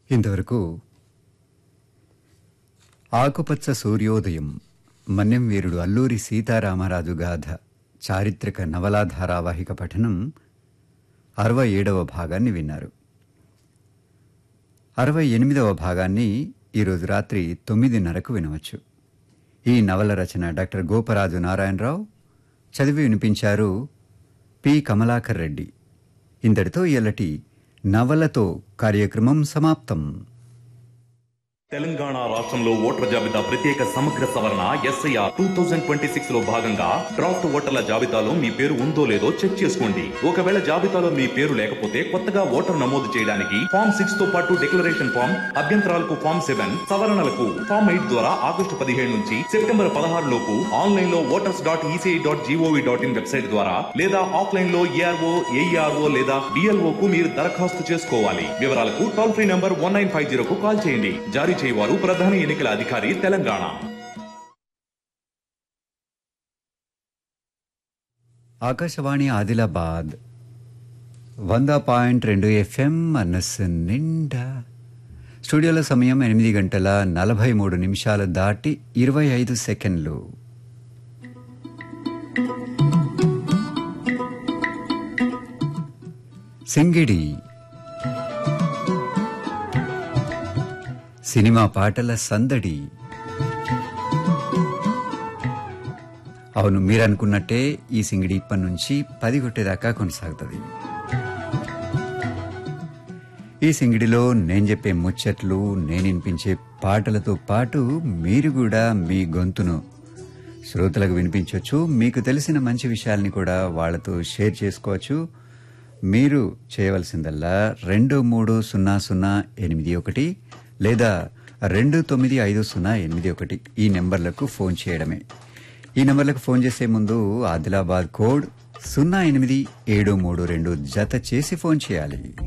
ఇంతవరకు ఆకుపచ్చ సూర్యోదయం మన్యం వీరుడు అల్లూరి సీతారామరాజు గాథ చారిత్రక నవలా ధారావాహిక పఠనం అరవై ఏడవ భాగాన్ని విన్నారు అరవై ఎనిమిదవ భాగాన్ని ఈరోజు రాత్రి తొమ్మిదిన్నరకు వినవచ్చు ఈ నవల రచన డాక్టర్ గోపరాజు నారాయణరావు చదివి వినిపించారు పి కమలాకర్ రెడ్డి ఇంతటితో ఇయలటి నవలతో కార్యక్రమం సమాప్తం తెలంగాణ రాష్ట్రంలో ఓటర్ల జాబితా ప్రత్యేక సమగ్ర సవరణ SIR two thousand twenty six లో భాగంగా డ్రాఫ్ట్ ఓటర్ల జాబితాలో మీ పేరు ఉందో లేదో చెక్ చేసుకోండి ఒకవేళ జాబితాలో మీ పేరు లేకపోతే కొత్తగా ఓటర్ నమోదు చేయడానికి ఫామ్ సిక్స్ తో పాటు డిక్లరేషన్ ఫామ్ అభ్యంతరాలకు ఫామ్ సెవెన్ సవరణలకు ఫామ్ ఎయిట్ ద్వారా ఆగస్టు పదిహేడు నుంచి సెప్టెంబర్ పదహారు లోపు ఆన్లైన్ లో voters dot ECI dot GOV dot in website ద్వారా లేదా ఆఫ్లైన్ లో ఏఆర్ఓ ఏఈఆర్ఓ లేదా డిఎల్ఓ కు మీరు దరఖాస్తు చేసుకోవాలి వివరాలకు toll free number one nine five జీరోకు కాల్ చేయండి జారీ చేయవారు ప్రధాన ఎన్నికల అధికారి తెలంగాణ ఆకాశవాణి ఆదిలాబాద్ వంద పాయింట్ రెండు ఎఫ్ఎం మనస్సు నిండా స్టూడియోలో సమయం ఎనిమిది గంటల నలభై మూడు నిమిషాలు దాటి ఇరవై ఐదు సెకండ్లు సింగిడి సినిమా పాటల సందడి అవును మీరు అనుకున్నట్టే ఈ సింగిడి ఇప్పటి నుంచి పది కొట్టేదాకా కొనసాగుతుంది ఈ సింగిడిలో నేను చెప్పే ముచ్చట్లు నేను వినిపించే పాటలతో పాటు మీరు కూడా మీ గొంతును శ్రోతలకు వినిపించవచ్చు మీకు తెలిసిన మంచి విషయాల్ని కూడా వాళ్ళతో షేర్ చేసుకోవచ్చు మీరు చేయవలసిందల్లా రెండు మూడు సున్నా సున్నా ఎనిమిది ఒకటి లేదా రెండు తొమ్మిది ఐదు సున్నా ఎనిమిది ఒకటి ఈ నెంబర్లకు ఫోన్ చేయడమే ఈ నెంబర్లకు ఫోన్ చేసే ముందు ఆదిలాబాద్ కోడ్ సున్నా ఎనిమిది ఏడు మూడు రెండు జత చేసి ఫోన్ చేయాలి